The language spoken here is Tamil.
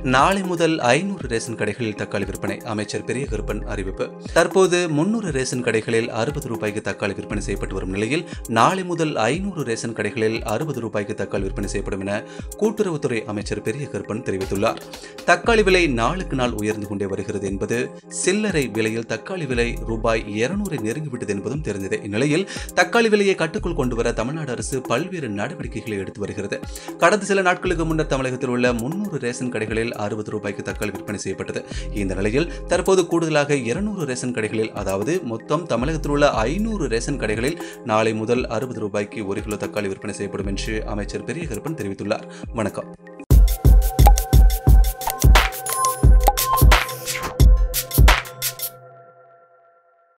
நாளை முதல் ஐநூறு ரேஷன் கடைகளில் தக்காளி விற்பனை அமைச்சர் பெரிய கருப்பன் அறிவிப்பு தற்போது முன்னூறு ரேஷன் கடைகளில் அறுபது ரூபாய்க்கு தக்காளி விற்பனை செய்யப்பட்டு வரும் நிலையில் நாளை முதல் ஐநூறு ரேஷன் கடைகளில் அறுபது ரூபாய்க்கு தக்காளி விற்பனை செய்யப்படும் என கூட்டுறவுத்துறை அமைச்சர் பெரிய கருப்பன் தெரிவித்துள்ளார் தக்காளி விலை நாளுக்கு நாள் உயர்ந்து கொண்டே வருகிறது என்பது சில்லறை விலையில் தக்காளி விலை ரூபாய் இருநூறை நெருங்கிவிட்டது என்பதும் தெரிந்தது இந்நிலையில் தக்காளி விலையை கட்டுக்குள் கொண்டு வர தமிழ்நாடு அரசு பல்வேறு நடவடிக்கைகளை எடுத்து வருகிறது கடந்த சில நாட்களுக்கு முன்னர் தமிழகத்தில் உள்ள முன்னூறு ரேஷன் கடைகளில் அறுபது ரூபாய்க்கு தக்காளி விற்பனை செய்யப்பட்டது இந்த நிலையில் தற்போது கூடுதலாக இருநூறு ரேஷன் கடைகளில் அதாவது மொத்தம் தமிழகத்தில் உள்ள ஐநூறு ரேஷன் கடைகளில் நாளை முதல் அறுபது ரூபாய்க்கு ஒரு கிலோ தக்காளி விற்பனை செய்யப்படும் என்று அமைச்சர் பெரிய கருப்பன் தெரிவித்துள்ளார் வணக்கம்